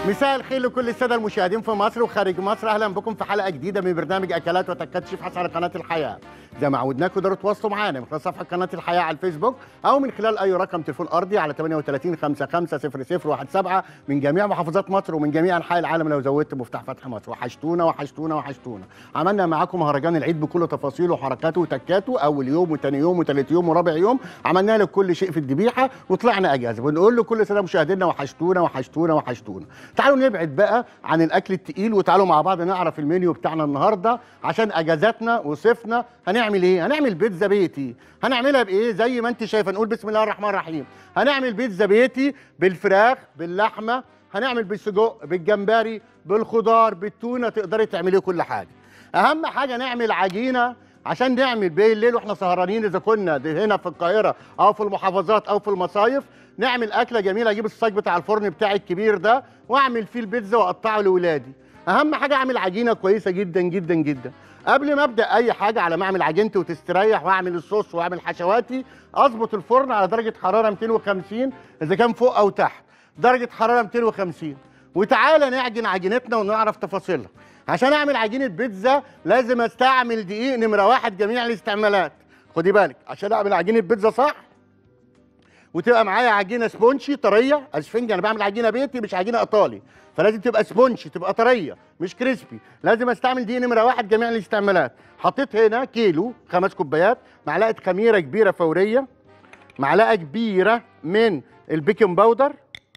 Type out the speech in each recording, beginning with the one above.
مساء الخير لكل الساده المشاهدين في مصر وخارج مصر اهلا بكم في حلقه جديده من برنامج اكلات وتكات شيف حسن على قناه الحياه زي ما عودناكم تقدروا تواصلوا معانا من خلال صفحه قناه الحياه على الفيسبوك او من خلال اي رقم تليفون ارضي على 38 55 0017 من جميع محافظات مصر ومن جميع انحاء العالم لو زودت مفتاح فتح مصر وحشتونا وحشتونا وحشتونا عملنا معاكم مهرجان العيد بكل تفاصيله وحركاته وتكاته اول يوم وثاني يوم وثالث يوم ورابع يوم عملنا لك كل شيء في الذبيحه وطلعنا اجازه بنقول لكل الساده مشاهدينا وحشتونا وحشتونا وحشتونا تعالوا نبعد بقى عن الاكل التقيل وتعالوا مع بعض نعرف المنيو بتاعنا النهارده عشان اجازاتنا وصيفنا هنعمل ايه هنعمل بيتزا بيتي هنعملها بايه زي ما انت شايفه نقول بسم الله الرحمن الرحيم هنعمل بيتزا بيتي بالفراخ باللحمه هنعمل بالسجق بالجمبري بالخضار بالتونه تقدري تعملي كل حاجه اهم حاجه نعمل عجينه عشان نعمل بالليل واحنا سهرانين اذا كنا دي هنا في القاهره او في المحافظات او في المصايف نعمل اكله جميله اجيب الصاج بتاع الفرن بتاعي الكبير ده واعمل فيه البيتزا واقطعه لاولادي اهم حاجه اعمل عجينه كويسه جدا جدا جدا قبل ما ابدا اي حاجه على ما اعمل عجينتي وتستريح واعمل الصوص واعمل حشواتي اظبط الفرن على درجه حراره 250 اذا كان فوق او تحت درجه حراره 250 وتعالى نعجن عجينتنا ونعرف تفاصيلها عشان اعمل عجينه بيتزا لازم استعمل دقيق نمره واحد جميع الاستعمالات خدي بالك عشان اعمل عجينه بيتزا صح وتبقى معايا عجينه سبونشي طريه اسفنج انا بعمل عجينه بيتي مش عجينه ايطالي فلازم تبقى سبونشي تبقى طريه مش كريسبي لازم استعمل دقيق نمره واحد جميع الاستعمالات حطيت هنا كيلو خمس كوبايات معلقه خميره كبيره فوريه معلقه كبيره من البيكنج باودر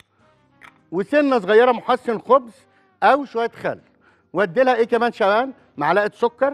وسنه صغيره محسن خبز او شويه خل وادي لها ايه كمان شباب معلقه سكر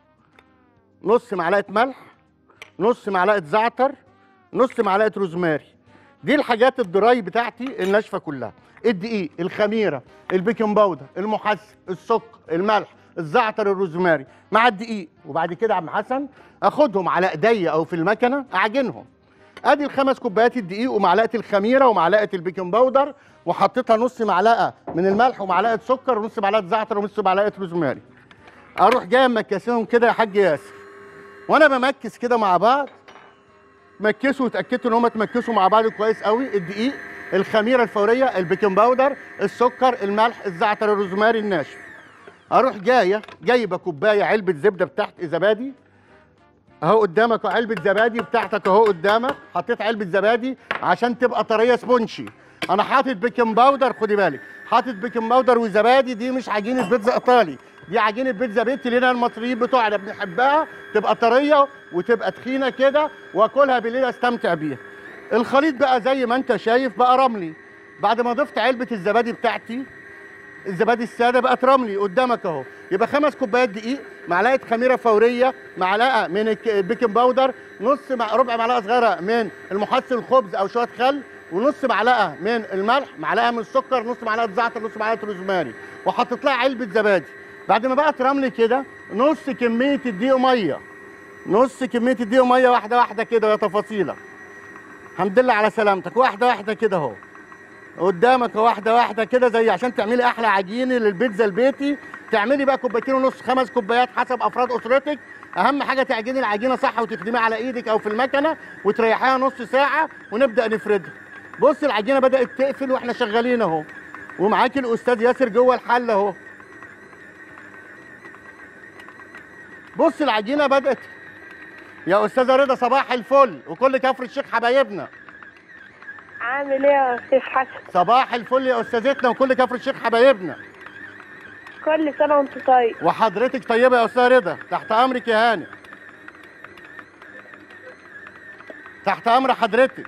نص معلقه ملح نص معلقه زعتر نص معلقه روزماري دي الحاجات الدراي بتاعتي الناشفه كلها الدقيق الخميره البيكنج باودر المحسن السكر الملح الزعتر الروزماري مع الدقيق وبعد كده يا عم حسن اخدهم على ايديا او في المكنه اعجنهم ادي الخمس كوبايات الدقيق ومعلقه الخميره ومعلقه البيكنج باودر وحطيتها نص معلقه من الملح ومعلقه سكر ونص معلقه زعتر ونص معلقه روزماري اروح جاي مكسهم كده يا حاج ياسر وانا بمكس كده مع بعض مكسوا وتاكدتوا ان هم اتمكسوا مع بعض كويس قوي الدقيق الخميره الفوريه البيكنج باودر السكر الملح الزعتر الروزماري الناشف اروح جايه جايبه كوبايه علبه زبده بتاعت زبادي اهو قدامك علبه زبادي بتاعتك اهو قدامك حطيت علبه زبادي عشان تبقى طريه سبونشي انا حاطط بيكنج باودر خدي بالك حاطط بيكنج باودر وزبادي دي مش عجينه بيتزا ايطالي دي عجينه بيتزا بيتي لنا المصريين بتوعنا بنحبها تبقى طريه وتبقى تخينه كده واكلها بالليل استمتع بيها الخليط بقى زي ما انت شايف بقى رملي بعد ما ضفت علبه الزبادي بتاعتي الزبادي الساده بقت رملي قدامك اهو يبقى خمس كوبايات دقيق معلقه خميره فوريه معلقه من الك- البيكنج باودر نص مع ربع معلقه صغيره من المحسن الخبز او شويه خل ونص معلقه من الملح معلقه من السكر نص معلقه زعتر نص معلقه روزماري وحطيت لها علبه زبادي بعد ما بقت رملي كده نص كميه الدقيق ميه نص كميه الدقيق ميه واحده واحده كده يا تفاصيلك الحمد لله على سلامتك واحده واحده كده اهو قدامك واحده واحده كده زي عشان تعملي احلى عجينه للبيتزا البيتي تعملي بقى كوبايتين ونص خمس كوبايات حسب افراد اسرتك اهم حاجه تعجني العجينه صح وتخدميها على ايدك او في المكنه وتريحيها نص ساعه ونبدا نفردها بص العجينه بدات تقفل واحنا شغالين اهو ومعاكي الاستاذ ياسر جوه الحل اهو بص العجينه بدات يا استاذه رضا صباح الفل وكل كفر الشيخ حبايبنا عامل ايه يا شيخ حسن صباح الفل يا استاذتنا وكل كفر الشيخ حبايبنا كل سنة وانت طيب وحضرتك طيبه يا استاذه رضا تحت امرك يا هاني تحت امر حضرتك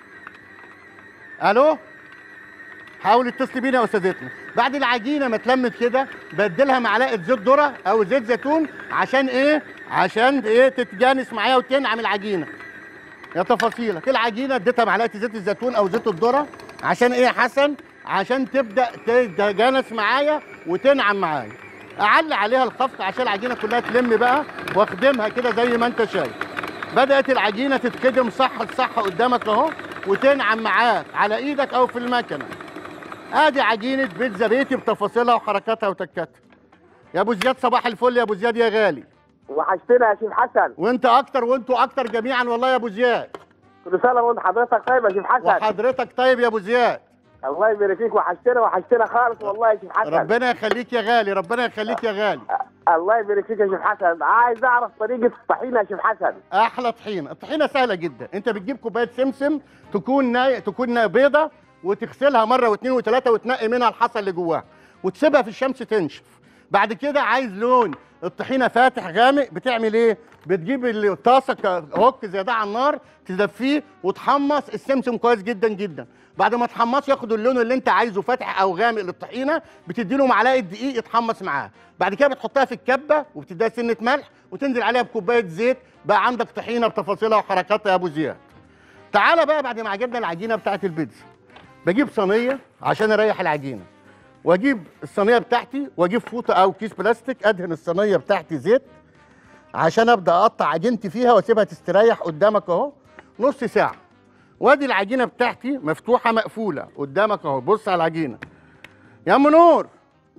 الو حاول اتصلي بينا يا استاذتنا بعد العجينه ما اتلمت كده بدلها معلقه زيت ذره او زيت زيتون عشان ايه عشان ايه تتجانس معايا وتنعم العجينه يا تفاصيلك العجينه اديتها معلقه زيت الزيتون او زيت الذره عشان ايه يا حسن عشان تبدا تتجانس معايا وتنعم معايا اعلي عليها الخفق عشان العجينه كلها تلم بقى واخدمها كده زي ما انت شايف بدات العجينه تتخدم صح لصح قدامك اهو وتنعم معاك على ايدك او في المكنه ادي عجينه بيتزا بيتي بتفاصيلها وحركاتها وتكاتها يا ابو زياد صباح الفل يا ابو زياد يا غالي وحشتنا يا شيخ حسن وانت اكتر وانتوا اكتر جميعا والله يا ابو زياد كل سنه وانت حضرتك طيب يا شيخ حسن وحضرتك طيب يا ابو زياد الله يبارك فيك وحشتنا وحشتنا خالص والله يا شيخ حسن ربنا يخليك يا غالي ربنا يخليك يا غالي الله يبارك فيك يا شيخ حسن عايز اعرف طريقه الطحينه يا شيخ حسن احلى طحينه الطحينه سهله جدا انت بتجيب كوبايه سمسم تكون ناي... تكون ناي بيضه وتغسلها مره واثنين وثلاثه وتنقي منها الحصى اللي جواها وتسيبها في الشمس تنشف بعد كده عايز لون الطحينه فاتح غامق بتعمل ايه بتجيب الطاسه ك- هوك زي ده على النار تدفيه وتحمص السمسم كويس جدا جدا بعد ما تحمص ياخد اللون اللي انت عايزه فاتح او غامق للطحينه بتدي له معلقه دقيق يتحمص معاها بعد كده بتحطها في الكبه وبتديها سنه ملح وتنزل عليها بكوبايه زيت بقى عندك طحينه بتفاصيلها وحركاتها يا ابو زياد تعالى بقى بعد ما عجبنا العجينه بتاعت البيتزا بجيب صينيه عشان اريح العجينه واجيب الصينيه بتاعتي واجيب فوطه او كيس بلاستيك ادهن الصينيه بتاعتي زيت عشان ابدا اقطع عجينتي فيها واسيبها تستريح قدامك اهو نص ساعه وادي العجينه بتاعتي مفتوحه مقفوله قدامك اهو بص على العجينه يا ام نور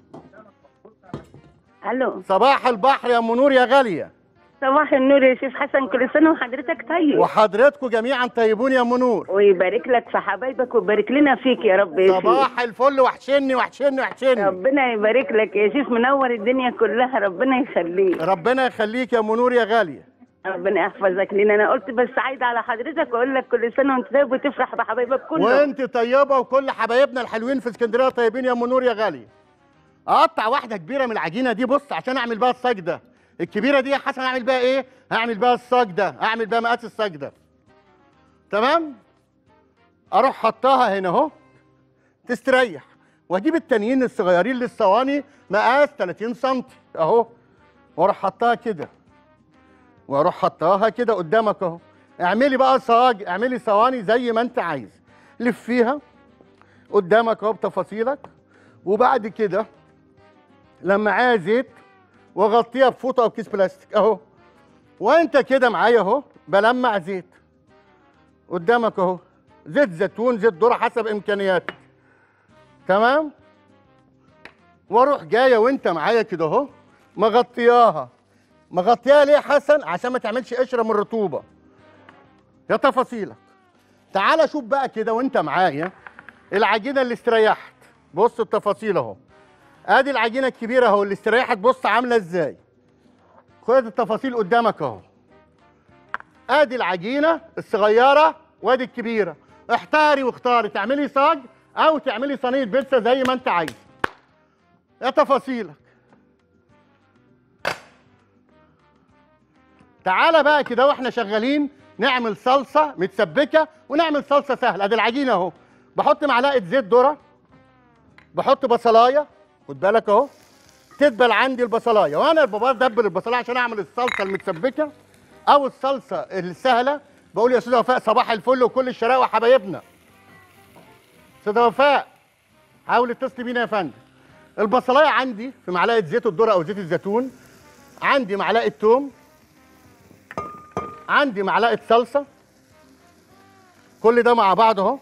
الو صباح البحر يا ام نور يا غاليه صباح النور يا شيخ حسن كل سنه وحضرتك طيب وحضرتكم جميعا طيبون يا ام نور ويبارك لك في حبايبك ويبارك لنا فيك يا رب يا شيخ صباح الفل وحشني وحشني وحشني ربنا يبارك لك يا شيخ منور الدنيا كلها ربنا يخليك ربنا يخليك يا ام نور يا غاليه ربنا يحفظك لينا انا قلت بس عايده على حضرتك واقول لك كل سنه وانت طيب وتفرح بحبايبك كلهم وانت طيبه وكل حبايبنا الحلوين في اسكندريه طيبين يا ام نور يا غاليه اقطع واحده كبيره من العجينه دي بص عشان اعمل بيها الصاج ده الكبيره دي يا حسن اعمل بيها ايه هعمل بيها الصاج ده اعمل بيها مقاس الصاج ده تمام اروح حطاها هنا اهو تستريح واجيب التانيين الصغيرين للصواني مقاس 30 سم اهو واروح حطاها كده واروح حطاها كده قدامك اهو اعملي بقى صاج اعملي صواني زي ما انت عايز لفيها قدامك اهو بتفاصيلك وبعد كده لما معايا زيت واغطيها بفوطه او كيس بلاستيك اهو وانت كده معايا اهو بلمع زيت قدامك اهو زيت زيتون زيت ذره حسب امكانياتك تمام واروح جايه وانت معايا كده اهو مغطياها مغطياها ليه يا حسن عشان ما تعملش قشره من الرطوبه يا تفاصيلك تعال شوف بقى كده وانت معايا العجينه اللي استريحت بص التفاصيل اهو ادي العجينه الكبيره اهو اللي استريحت بص عامله ازاي خد التفاصيل قدامك اهو ادي العجينه الصغيره وادي الكبيره احتاري واختاري تعملي صاج او تعملي صينيه بيتزا زي ما انت عايز يا تفاصيلك تعالى بقى كده واحنا شغالين نعمل صلصه متسبكه ونعمل صلصه سهله ادي العجينه اهو بحط معلقه زيت ذره بحط بصلايه خد بالك اهو تدبل عندي البصلايه وانا بدبل البصلايه عشان اعمل الصلصه المتسبكه او الصلصه السهله بقول يا استاذه وفاء صباح الفل وكل الشراوه حبايبنا استاذه وفاء حاول اتصلي بينا يا فندم البصلايه عندي في معلقه زيت الذره او زيت الزيتون عندي معلقه توم عندي معلقه صلصه كل ده مع بعض اهو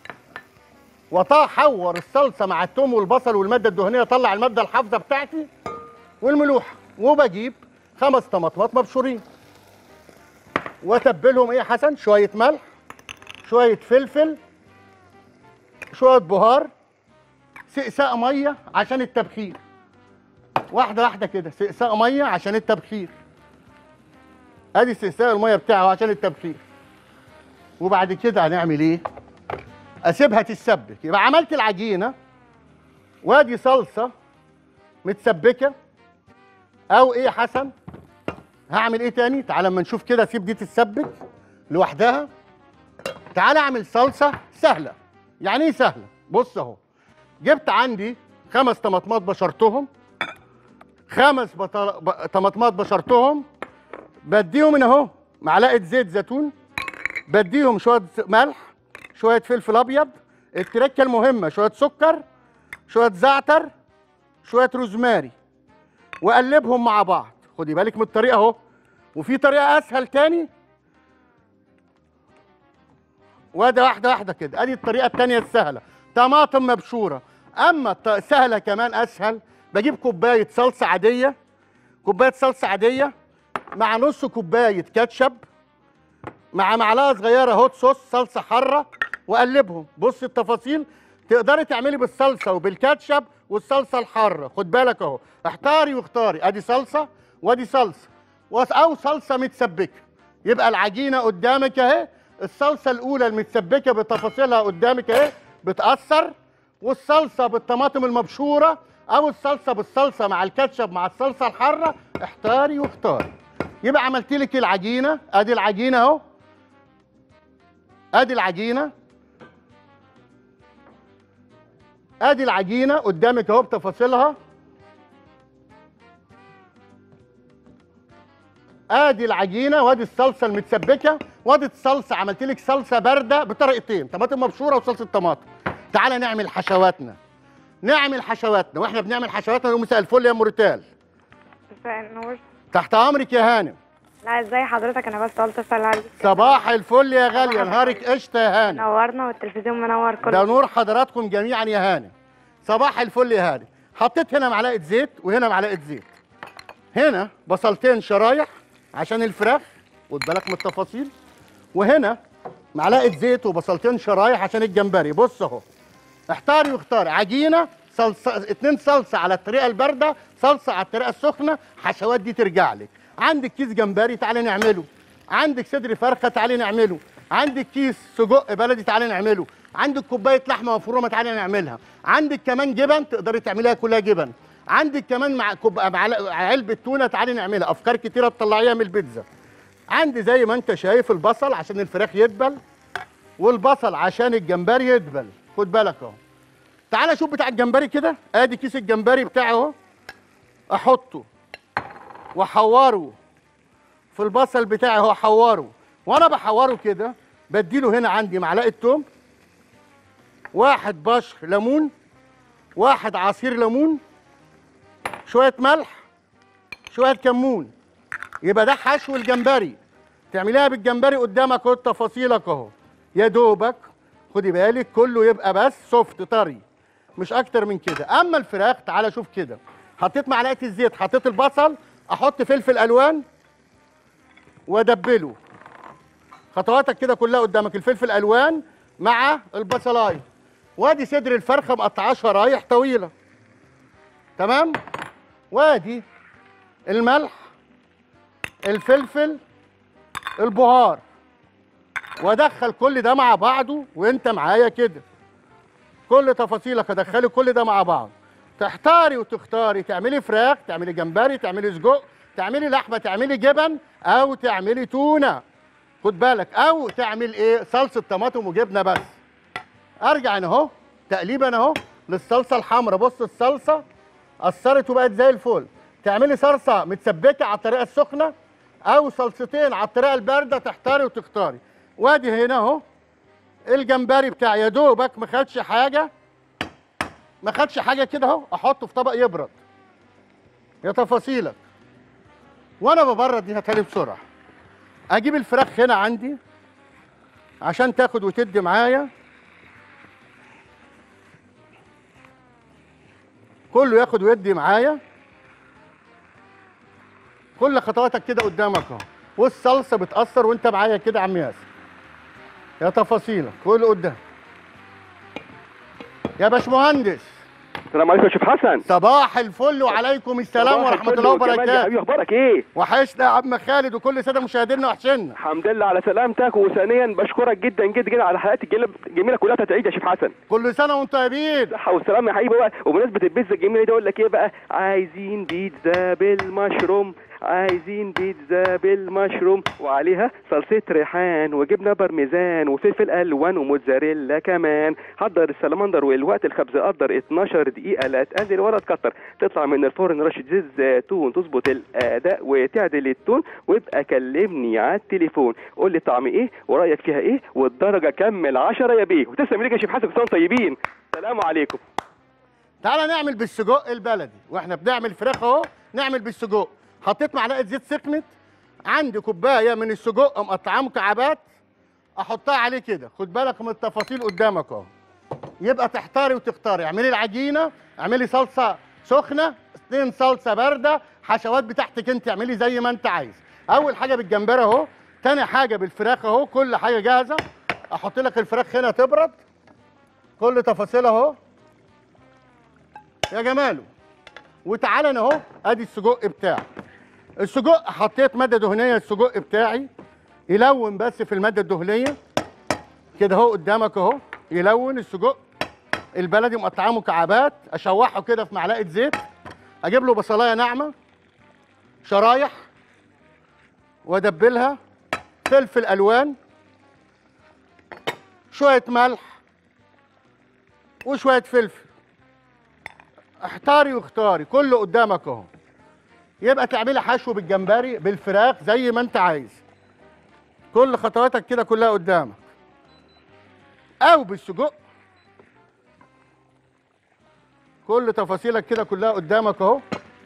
واحور الصلصه مع التوم والبصل والماده الدهنيه اطلع الماده الحافظه بتاعتي والملوحه وبجيب خمس طماطمات مبشورين واتبلهم ايه يا حسن شويه ملح شويه فلفل شويه بهار سقساء ميه عشان التبخير واحده واحده كده سقساء ميه عشان التبخير ادي استئساء الميه بتاعه عشان التبخير وبعد كده هنعمل ايه اسيبها تتسبك يبقى عملت العجينه وادي صلصه متسبكه او ايه يا حسن هعمل ايه تاني تعال اما نشوف كده اسيب دي تتسبك لوحدها تعال اعمل صلصه سهله يعني ايه سهله بص اهو جبت عندي خمس طماطمات بشرتهم خمس بطل... ب... طماطمات بشرتهم بديهم هنا اهو معلقه زيت زيتون بديهم شويه ملح شويه فلفل ابيض التركه المهمه شويه سكر شويه زعتر شويه روزماري واقلبهم مع بعض خدي بالك من الطريقه اهو وفي طريقه اسهل تاني وادي واحده واحده كده ادي الطريقه التانيه السهله طماطم مبشوره اما الط- السهله كمان اسهل بجيب كوبايه صلصه عاديه كوبايه صلصه عاديه مع نص كوبايه كاتشب مع معلقه صغيره هوت صوص صلصه حاره واقلبهم بص التفاصيل تقدري تعملي بالصلصه وبالكاتشب والصلصه الحاره خد بالك اهو احتاري واختاري ادي صلصه وادي صلصه وس- او صلصه متسبكه يبقى العجينه قدامك اهي الصلصه الاولى المتسبكه بتفاصيلها قدامك اهي بتاثر والصلصه بالطماطم المبشوره او الصلصه بالصلصه مع الكاتشب مع الصلصه الحاره احتاري واختاري يبقى عملت لك العجينه ادي العجينه اهو ادي العجينه ادي العجينه قدامك اهو بتفاصيلها ادي العجينه وادي الصلصه المتسبكه وادي الصلصه عملت لك صلصه بارده بطريقتين طماطم مبشوره وصلصه طماطم تعالى نعمل حشواتنا نعمل حشواتنا واحنا بنعمل حشواتنا نقول مساء الفل يا موريتال مساء النور تحت امرك يا هانم لا ازاي حضرتك انا بس قلت اسال عليك صباح الفل يا غاليه نهارك قشطه يا هانم نورنا والتلفزيون منور ده كله نور حضراتكم جميعا يا هانم صباح الفل يا هانم حطيت هنا معلقه زيت وهنا معلقه زيت هنا بصلتين شرايح عشان الفراخ خد بالك من التفاصيل وهنا معلقه زيت وبصلتين شرايح عشان الجمبري بص اهو احتاري واختاري عجينه صلصه اتنين صلصه على الطريقه البارده صلصه على الطريقه السخنه حشوات دي ترجع لك عندك كيس جمبري تعالي نعمله عندك صدر فرخه تعالي نعمله عندك كيس سجق بلدي تعالي نعمله عندك كوبايه لحمه مفرومه تعالي نعملها عندك كمان جبن تقدري تعمليها كلها جبن عندك كمان مع كوب... معلقة- علبه تونه تعالي نعملها افكار كتيره تطلعيها من البيتزا عندي زي ما انت شايف البصل عشان الفراخ يدبل والبصل عشان الجمبري يدبل خد بالك اهو تعالى شوف بتاع الجمبري كده ادي كيس الجمبري بتاعي اهو احطه واحوره في البصل بتاعي اهو احوره وانا بحوره كده بديله هنا عندي معلقه توم واحد بشر ليمون واحد عصير ليمون شويه ملح شويه كمون يبقى ده حشو الجمبري تعمليها بالجمبري قدامك اهو تفاصيلك اهو يا دوبك خدي بالك كله يبقى بس سوفت طري مش اكتر من كده اما الفراخ تعالى شوف كده حطيت معلقه الزيت حطيت البصل احط فلفل الوان وادبله خطواتك كده كلها قدامك الفلفل الوان مع البصلايه وادي صدر الفرخه مقطعاه شرايح طويله تمام وادي الملح الفلفل البهار وادخل كل ده مع بعضه وانت معايا كده كل تفاصيلك ادخلي كل ده مع بعض تحتاري وتختاري تعملي فراخ تعملي جمبري تعملي سجق تعملي لحمه تعملي جبن او تعملي تونه خد بالك او تعمل ايه صلصه طماطم وجبنه بس ارجع انا اهو تقليبا اهو للصلصه الحمراء بص الصلصه اثرت وبقت زي الفل تعملي صلصه متسبكه على الطريقه السخنه او صلصتين على الطريقه البارده تحتاري وتختاري وادي هنا اهو الجمبري بتاعي يا دوبك ما خدش حاجه ما خدش حاجه كده اهو احطه في طبق يبرد يا تفاصيلك وانا ببرد دي هتالي بسرعه اجيب الفراخ هنا عندي عشان تاخد وتدي معايا كله ياخد ويدي معايا كل خطواتك كده قدامك اهو والصلصه بتاثر وانت معايا كده يا عم ياسر يا تفاصيلك كله قدام يا باشمهندس السلام عليكم يا شيخ حسن صباح الفل وعليكم السلام صباح ورحمه الفل الله والجمال يا وبركاته حبيبي اخبارك ايه وحشنا يا عم خالد وكل ساده مشاهدينا وحشنا الحمد لله على سلامتك وثانيا بشكرك جدا جدا جدا على الحلقات الجميله الجميله كلها بتاعت العيد يا شيخ حسن كل سنه وانتم طيبين صحه والسلام يا حبيبي بقى وبمناسبه البيتزا الجميله دي اقول لك ايه بقى عايزين بيتزا بالمشروم عايزين بيتزا بالمشروم وعليها صلصه ريحان وجبنه بارميزان وفلفل الوان وموتزاريلا كمان حضر السلمندر والوقت الخبز قدر 12 دقيقه لا تقلل ولا تكتر تطلع من الفرن رشه زيت زيتون تظبط الاداء وتعدل التون وابقى كلمني على التليفون قول لي طعم ايه ورايك فيها ايه والدرجه كمل 10 يا بيه وتسلم ليك يا شيخ حسن كل سنه وأنتم طيبين سلام عليكم تعالى نعمل بالسجق البلدي واحنا بنعمل فراخ اهو نعمل بالسجق حطيت معلقه زيت سخنت عندي كوبايه من السجق مقطعاه مكعبات احطها عليه كده خد بالك من التفاصيل قدامك اهو يبقى تحتاري وتختاري اعملي العجينه اعملي صلصه سخنه اتنين صلصه بارده حشوات بتاعتك انت اعملي زي ما انت عايز اول حاجه بالجمبري اهو تاني حاجه بالفراخ اهو كل حاجه جاهزه احط لك الفراخ هنا تبرد كل تفاصيلها اهو يا جماله وتعالى انا اهو ادي السجق بتاعي السجق حطيت ماده دهنيه السجق بتاعي يلون بس في الماده الدهنيه كده اهو قدامك اهو يلون السجق البلدي مقطعاه مكعبات اشوحه كده في معلقه زيت اجيب له بصلايه ناعمه شرايح وادبلها فلفل الوان شويه ملح وشويه فلفل احتاري واختاري كله قدامك اهو يبقى تعملي حشو بالجمبري بالفراخ زي ما انت عايز كل خطواتك كده كلها قدامك او بالسجق كل تفاصيلك كده كلها قدامك اهو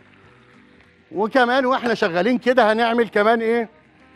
وكمان واحنا شغالين كده هنعمل كمان ايه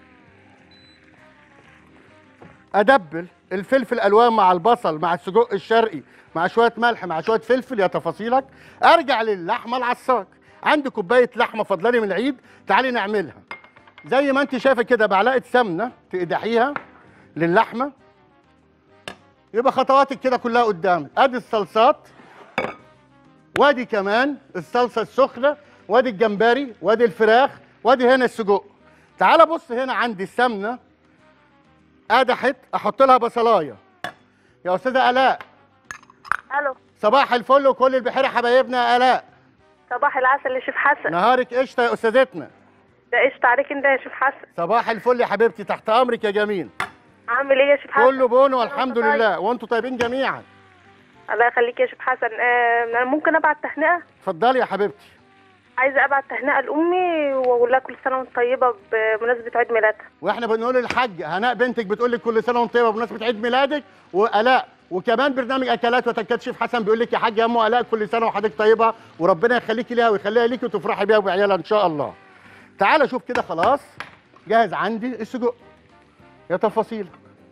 ادبل الفلفل الالوان مع البصل مع السجق الشرقي مع شويه ملح مع شويه فلفل يا تفاصيلك ارجع للحمه العصاك عندي كوبايه لحمه فضلاني من العيد تعالي نعملها زي ما انت شايفه كده معلقه سمنه تقدحيها للحمه يبقى خطواتك كده كلها قدامك ادي الصلصات وادي كمان الصلصه السخنه وادي الجمبري وادي الفراخ وادي هنا السجق تعال بص هنا عندي السمنه قدحت احط لها بصلايه يا استاذه الاء الو صباح الفل وكل البحيره حبايبنا يا الاء صباح العسل يا شيف حسن نهارك قشطه يا استاذتنا ده قشطة عليك انت يا شيف حسن صباح الفل يا حبيبتي تحت امرك يا جميل عامل ايه يا شيف حسن كله بون والحمد طيب. لله وانتم طيبين جميعا الله يخليك يا شيف حسن آه أنا ممكن ابعت تهنئه اتفضلي يا حبيبتي عايزه ابعت تهنئه لامي واقول لها كل سنه وانت طيبه بمناسبه عيد ميلادها واحنا بنقول للحاج هناء بنتك بتقول لك كل سنه وانت طيبه بمناسبه عيد ميلادك والاء وكمان برنامج اكلات وتكات شيف حسن بيقول لك يا حاج يا ام الاء كل سنه وحضرتك طيبه وربنا يخليكي ليها ويخليها ليكي وتفرحي بيها وبعيالها ان شاء الله. تعالى شوف كده خلاص جاهز عندي السجق يا تفاصيل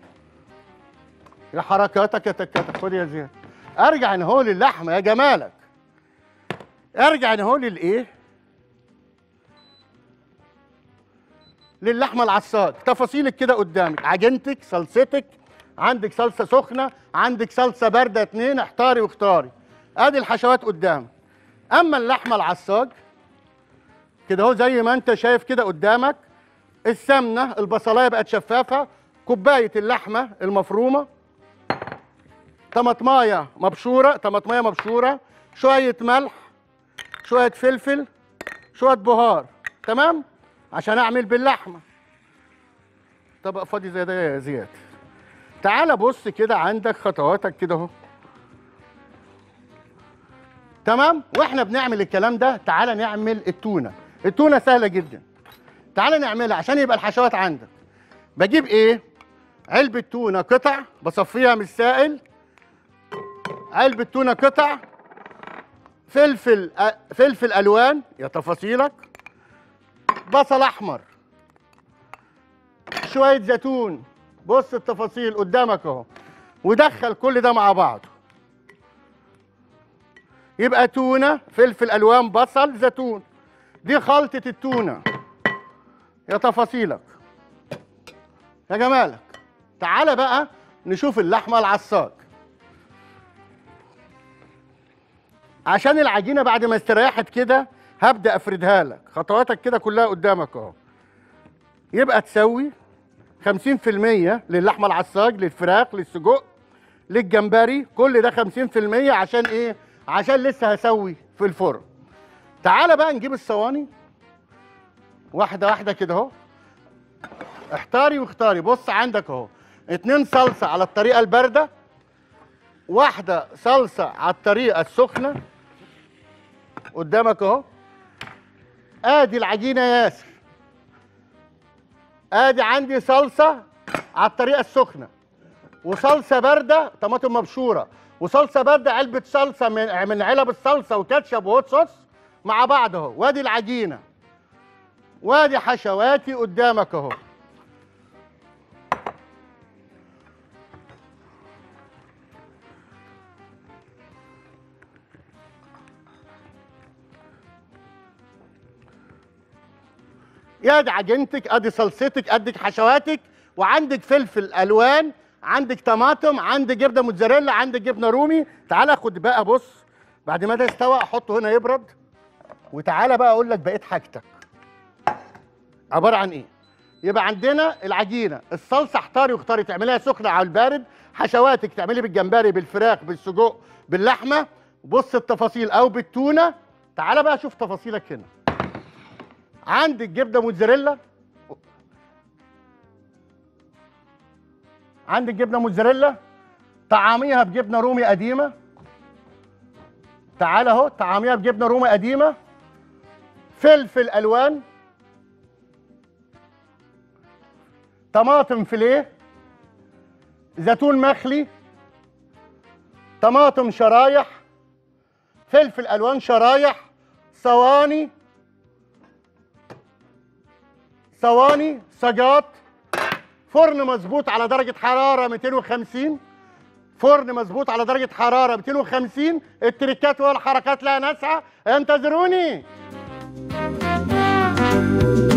يا حركاتك يا تكاتك خد يا زياد ارجع ان هو للحمه يا جمالك ارجع ان هو للايه؟ للحمه العصاج تفاصيلك كده قدامك عجينتك صلصتك عندك صلصه سخنه عندك صلصه بارده اتنين احتاري واختاري ادي الحشوات قدامك اما اللحمه العصاج كده اهو زي ما انت شايف كده قدامك السمنه البصلايه بقت شفافه كوبايه اللحمه المفرومه طماطمايه مبشوره طماطمايه مبشوره شويه ملح شويه فلفل شويه بهار تمام عشان اعمل باللحمه طبق فاضي زي ده يا زياد تعال بص كده عندك خطواتك كده اهو تمام واحنا بنعمل الكلام ده تعال نعمل التونه التونه سهله جدا تعال نعملها عشان يبقى الحشوات عندك بجيب ايه علبه تونه قطع بصفيها من السائل علبه تونه قطع فلفل أ- فلفل الوان يا تفاصيلك بصل احمر شويه زيتون بص التفاصيل قدامك اهو ودخل كل ده مع بعضه يبقى تونه فلفل الوان بصل زيتون دي خلطه التونه يا تفاصيلك يا جمالك تعالى بقى نشوف اللحمه العصاج عشان العجينه بعد ما استريحت كده هبدا افردها لك خطواتك كده كلها قدامك اهو يبقى تسوي 50% للحمه العصاج للفراخ للسجق للجمبري كل ده 50% عشان ايه عشان لسه هسوي في الفرن تعالى بقى نجيب الصواني واحده واحده كده اهو احتاري واختاري بص عندك اهو اتنين صلصه على الطريقه البارده واحده صلصه على الطريقه السخنه قدامك اهو ادي العجينه يا ياسر ادي عندي صلصه على الطريقه السخنه وصلصه بارده طماطم مبشوره وصلصه بارده علبه صلصه من من علب الصلصه وكاتشب وهوت صوص مع بعض اهو وادي العجينه وادي حشواتي قدامك اهو يا دي عجينتك ادي صلصتك ادي حشواتك وعندك فلفل الوان عندك طماطم عندك جبنه موتزاريلا عندك جبنه رومي تعالى خد بقى بص بعد ما ده استوى احطه هنا يبرد وتعالى بقى اقول لك بقيه حاجتك عباره عن ايه يبقى عندنا العجينه الصلصه احتاري واختاري تعمليها سخنه على البارد حشواتك تعملي بالجمبري بالفراخ بالسجق باللحمه بص التفاصيل او بالتونه تعالى بقى شوف تفاصيلك هنا عندك جبنه موتزاريلا عندك جبنه موتزاريلا طعاميها بجبنه رومي قديمه تعالى اهو طعاميها بجبنه رومي قديمه فلفل الوان طماطم فيليه زيتون مخلي طماطم شرايح فلفل الوان شرايح صواني صواني سجات فرن مظبوط على درجة حرارة 250 فرن مظبوط على درجة حرارة 250 التركات والحركات لا نسعى انتظروني